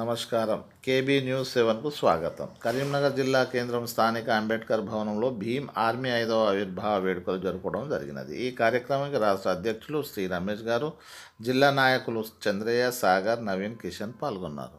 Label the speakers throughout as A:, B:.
A: నమస్కారం KB news సెవెన్కు స్వాగతం కరీంనగర్ జిల్లా కేంద్రం స్థానిక అంబేద్కర్ భవనంలో భీమ్ ఆర్మీ ఐదవ ఆవిర్భావ వేడుకలు జరుపుకోవడం జరిగినది ఈ కార్యక్రమానికి రాష్ట్ర అధ్యక్షులు శ్రీ రమేష్ గారు జిల్లా నాయకులు చంద్రయ్య సాగర్ నవీన్ కిషన్ పాల్గొన్నారు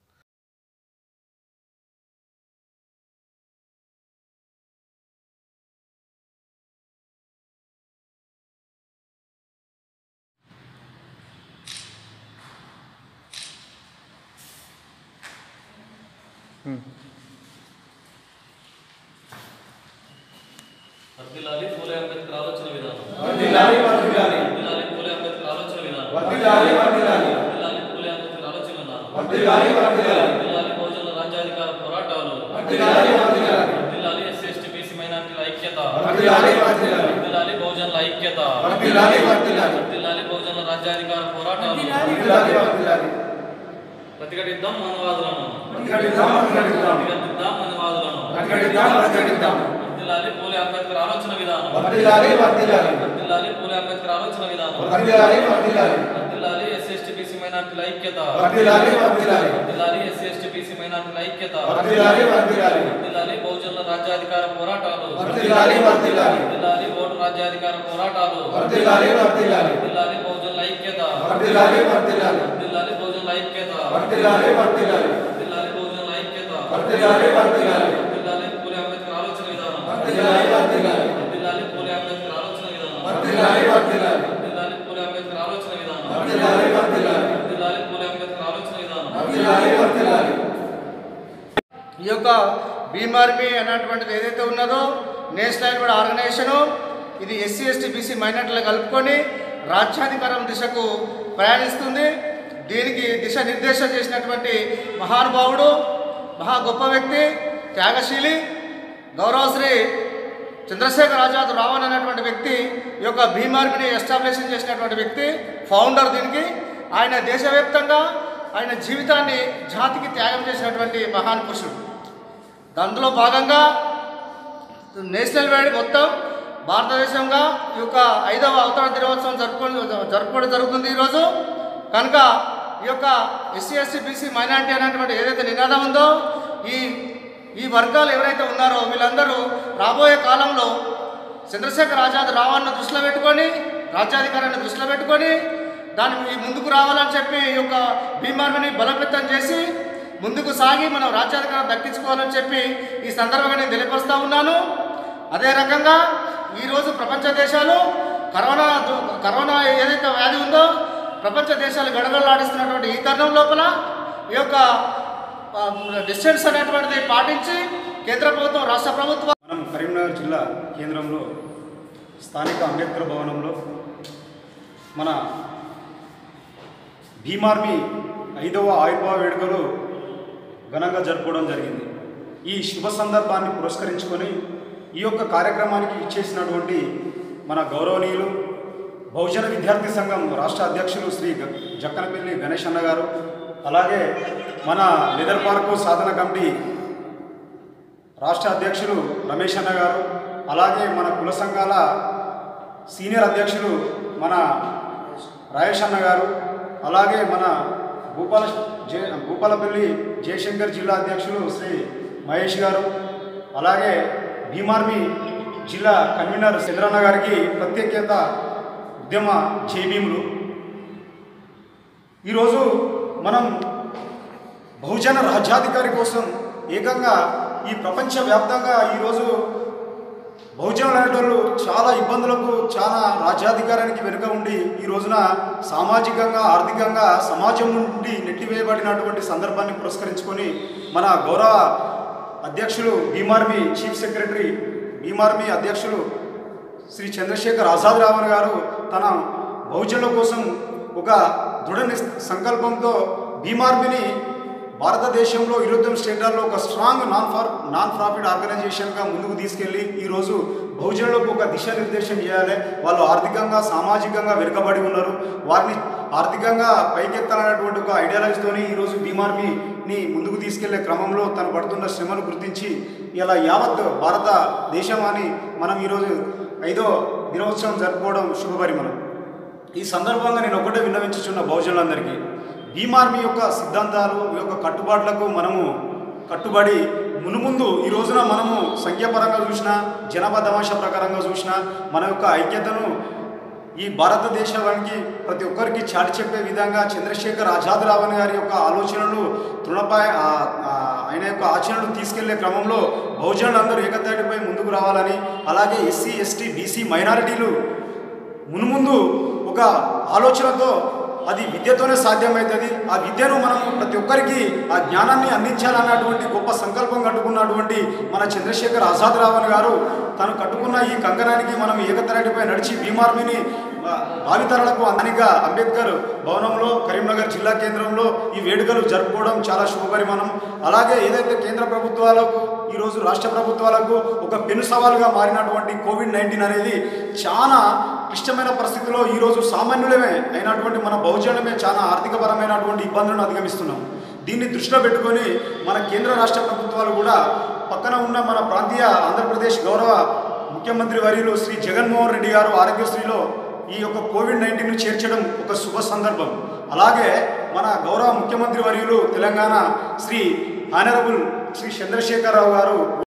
B: వర్ధిల్లాలి పూలే అంబేద్కర్ ఆలోచన విధానం
C: వర్ధిల్లాలి వర్ధిల్లాలి
B: వర్ధిల్లాలి పూలే అంబేద్కర్ ఆలోచన విధానం
C: వర్ధిల్లాలి వర్ధిల్లాలి
B: వర్ధిల్లాలి పూలే అంబేద్కర్ ఆలోచన విధానం
C: వర్ధిల్లాలి వర్ధిల్లాలి
B: వర్ధిల్లాలి బహుజన రాజ్యాధికార పోరాటాలు
C: వర్ధిల్లాలి వర్ధిల్లాలి
B: వర్ధిల్లాలి ఎస్సీ ఎస్టీ బీసీ మైనార్టీల ఐక్యత
C: వర్ధిల్లాలి వర్ధిల్లాలి
B: వర్ధిల్లాలి బహుజనుల ఐక్యత
C: వర్ధిల్లాలి వర్ధిల్లాలి
B: వర్ధిల్లాలి బహుజనుల రాజ్యాధికార పోరాటాలు
C: వర్ధిల్లాలి వర్ధిల్లాలి
B: ప్రతిఘటిద్దాం మనవాదులను
C: ప్రతిఘటిద్దాం ప్రతిఘటిద్దాం
B: ప్రతిఘటిద్దాం మనవాదులను
C: ప్రతిఘటిద్దాం ప్రతిఘటిద్దాం
B: వర్ధిల్లాలి పూలే అంబేద్కర్ ఆలోచన విధానం
C: వర్ధిల్లాలి వర్ధిల్లాలి
B: వర్ధిల్లాలి పూలే అంబేద్కర్ ఆలోచన విధానం
C: వర్ధిల్లాలి వర్ధిల్లాలి
B: వర్ధిల్లాలి ఎస్సీ ఎస్టీ బీసీ మైనార్టీల ఐక్యత
C: వర్ధిల్లాలి వర్ధిల్లాలి
B: వర్ధిల్లాలి ఎస్సీ ఎస్టీ బీసీ మైనార్టీల ఐక్యత
C: వర్ధిల్లాలి వర్ధిల్లాలి
B: వర్ధిల్లాలి బహుజనుల రాజ్యాధికార పోరాటాలు
C: వర్ధిల్లాలి వర్ధిల్లాలి
B: వర్ధిల్లాలి ఓటు రాజ్యాధికార పోరాటాలు
C: వర్ధిల్లాలి వర్ధిల్లాలి
B: వర్ధిల్లాలి బహుజనుల ఐక్యత
C: వర్ధిల్లాలి వర్ధిల్లాలి
B: వర్ధిల్లాలి బహుజనుల ఐక్యత
C: వర్ధిల్లాలి వర్ధిల్లాలి
B: వర్ధిల్లాలి బహుజనుల ఐక్యత
C: వర్ధిల్లాలి వర్ధిల్లాలి
B: వర్ధిల్లాలి పూలే అంబేద్కర్ ఆలోచన విధానం
C: వర్ధిల్లాలి వర్ధిల్లాలి
B: వర్ధిల్లాలి పూలే అంబేద్కర్ ఆలోచన విధానం
C: వర్ధిల్లాలి వర్ధిల్లాలి
B: వర్ధిల్లాలి పూలే అంబేద్కర్ ఆలోచన విధానం
C: వర్ధిల్లాలి వర్ధిల్లాలి
B: వర్ధిల్లాలి పూలే అంబేద్కర్ ఆలోచన విధానం
C: వర్ధిల్లాలి వర్ధిల్లాలి
D: ఈ యొక్క బీమార్మీ అనేటువంటిది ఏదైతే ఉన్నదో నేషనల్ కూడా ఆర్గనైజేషను ఇది ఎస్సీ ఎస్టీ బీసీ మైనార్టీలు కలుపుకొని రాజ్యాధికారం దిశకు ప్రయాణిస్తుంది దీనికి దిశ నిర్దేశం చేసినటువంటి మహానుభావుడు మహా గొప్ప వ్యక్తి త్యాగశీలి గౌరవశ్రీ చంద్రశేఖర్ ఆజాద్ రావణ్ అనేటువంటి వ్యక్తి ఈ యొక్క భీమార్మిని ఎస్టాబ్లిష్ చేసినటువంటి వ్యక్తి ఫౌండర్ దీనికి ఆయన దేశవ్యాప్తంగా ఆయన జీవితాన్ని జాతికి త్యాగం చేసినటువంటి మహాన్ పురుషుడు అందులో భాగంగా నేషనల్ వైడ్ మొత్తం భారతదేశంగా ఈ యొక్క ఐదవ అవతరణ దినోత్సవం జరుపుకొని జరుపుకోవడం జరుగుతుంది ఈరోజు కనుక ఈ యొక్క ఎస్సీ ఎస్సీ బీసీ మైనార్టీ అనేటువంటి ఏదైతే నినాదం ఉందో ఈ ఈ వర్గాలు ఎవరైతే ఉన్నారో వీళ్ళందరూ రాబోయే కాలంలో చంద్రశేఖర్ ఆజాద్ రావాన్ని దృష్టిలో పెట్టుకొని రాజ్యాధికారాన్ని దృష్టిలో పెట్టుకొని దాని ఈ ముందుకు రావాలని చెప్పి ఈ యొక్క భీమార్మిని బలోపేతం చేసి ముందుకు సాగి మనం రాజ్యాధికారం దక్కించుకోవాలని చెప్పి ఈ సందర్భంగా నేను తెలియపరుస్తూ ఉన్నాను అదే రకంగా ఈరోజు ప్రపంచ దేశాలు కరోనా దు- కరోనా ఏదైతే వ్యాధి ఉందో ప్రపంచ దేశాలు గడగడలాడిస్తున్నటువంటి ఈ తరుణం లోపల ఈ యొక్క డిస్టెన్స్ అనేటువంటిది పాటించి కేంద్ర ప్రభుత్వం రాష్ట్ర ప్రభుత్వం
E: మనం కరీంనగర్ జిల్లా కేంద్రంలో స్థానిక అంబేద్కర్ భవనంలో మన భీమార్మీ ఐదవ ఆయుర్భావ వేడుకలు ఘనంగా జరుపుకోవడం జరిగింది ఈ శుభ సందర్భాన్ని పురస్కరించుకొని ఈ యొక్క కార్యక్రమానికి ఇచ్చేసినటువంటి మన గౌరవనీయులు బహుజన విద్యార్థి సంఘం రాష్ట్ర అధ్యక్షులు శ్రీ గ- జక్కనపల్లి గణేష్ అన్న గారు అలాగే మన లెదర్ పార్కు సాధన కమిటీ రాష్ట్ర అధ్యక్షులు రమేష్ అన్న గారు అలాగే మన కుల సంఘాల సీనియర్ అధ్యక్షులు మన రాయేష్ అన్న గారు అలాగే మన భూపాల జే భూపాలపల్లి జయశంకర్ జిల్లా అధ్యక్షులు శ్రీ మహేష్ గారు అలాగే భీమార్మి జిల్లా కన్వీనర్ చంద్రన్న గారికి ప్రత్యేకత ఉద్యమ జేబీములు ఈరోజు మనం బహుజన రాజ్యాధికారి కోసం ఏకంగా ఈ ప్రపంచవ్యాప్తంగా ఈరోజు బహుజనులు అనేటోళ్ళు చాలా ఇబ్బందులకు చాలా రాజ్యాధికారానికి వెనుక ఉండి ఈ రోజున సామాజికంగా ఆర్థికంగా సమాజం నుండి నెట్టివేయబడినటువంటి సందర్భాన్ని పురస్కరించుకొని మన గౌరవ అధ్యక్షులు భీమార్మీ చీఫ్ సెక్రటరీ భీమార్మీ అధ్యక్షులు శ్రీ చంద్రశేఖర్ ఆజాద్ రావణ్ గారు తన బహుజనుల కోసం ఒక దృఢ నిస్- సంకల్పంతో భీమార్మిని భారతదేశంలో ఇరవై స్టేట్లలో ఒక strong non for non profit ఆర్గనైజేషన్గా ముందుకు తీసుకెళ్ళి ఈరోజు బహుజనులకు ఒక దిశానిర్దేశం చేయాలి వాళ్ళు ఆర్థికంగా సామాజికంగా వెనుకబడి ఉన్నారు వారిని ఆర్థికంగా పైకెత్తాలనేటువంటి ఒక ఐడియాలజీతోని ఈరోజు భీమార్మీని ముందుకు తీసుకెళ్లే క్రమంలో తను పడుతున్న శ్రమను గుర్తించి ఇలా యావత్ భారతదేశం అని మనం ఈరోజు ఐదో దినోత్సవం జరుపుకోవడం శుభపరిమళం ఈ సందర్భంగా నేను ఒకటే విన్నవించుచున్న బహుజనులందరికీ భీమార్మీ యొక్క సిద్ధాంతాలు ఈ యొక్క కట్టుబాట్లకు మనము కట్టుబడి మునుముందు ఈ రోజున మనము సంఖ్యాపరంగా చూసినా జనాభా తమాషా ప్రకారంగా చూసినా మన యొక్క ఐక్యతను ఈ భారతదేశానికి ప్రతి ఒక్కరికి చాటి చెప్పే విధంగా చంద్రశేఖర్ ఆజాద్ రావణ్ గారి యొక్క ఆలోచనలు తృణపాయ ఆ- ఆ ఆయన యొక్క ఆచరణలు తీసుకెళ్లే క్రమంలో బహుజనులందరూ ఏకతాటిపై ముందుకు రావాలని అలాగే ఎస్సీ ఎస్టీ బీసీ మైనారిటీలు మున్ముందు ఒక ఆలోచనతో అది విద్యతోనే సాధ్యమవుతుంది ఆ విద్యను మనం ప్రతి ఒక్కరికి ఆ జ్ఞానాన్ని అందించాలన్నటువంటి గొప్ప సంకల్పం కట్టుకున్నటువంటి మన చంద్రశేఖర్ ఆజాద్ రావణ్ గారు తను కట్టుకున్న ఈ కంకణానికి మనం ఏకతరటిపై నడిచి భీమార్మిని ఆ, భావితరాలకు అందానిగా అంబేద్కర్ భవనంలో కరీంనగర్ జిల్లా కేంద్రంలో ఈ వేడుకలు జరుపుకోవడం చాలా శుభపరిమాణం అలాగే ఏదైతే కేంద్ర ప్రభుత్వాలకు ఈరోజు రాష్ట్ర ప్రభుత్వాలకు ఒక పెను సవాలుగా మారినటువంటి కోవిడ్ నైన్టీన్ అనేది చాలా క్లిష్టమైన పరిస్థితిలో ఈరోజు సామాన్యులమే అయినటువంటి మన బహుజనమే చాలా ఆర్థికపరమైనటువంటి ఇబ్బందులను అధిగమిస్తున్నాం దీన్ని దృష్టిలో పెట్టుకొని మన కేంద్ర రాష్ట్ర ప్రభుత్వాలు కూడా పక్కన ఉన్న మన ప్రాంతీయ ఆంధ్రప్రదేశ్ గౌరవ ముఖ్యమంత్రి వర్యులు శ్రీ జగన్మోహన్ రెడ్డి గారు ఆరోగ్యశ్రీలో ఈ యొక్క కోవిడ్ నైన్టీన్ను చేర్చడం ఒక శుభ సందర్భం అలాగే మన గౌరవ ముఖ్యమంత్రి వర్యులు తెలంగాణ శ్రీ ఆనరబుల్ శ్రీ చంద్రశేఖరరావు గారు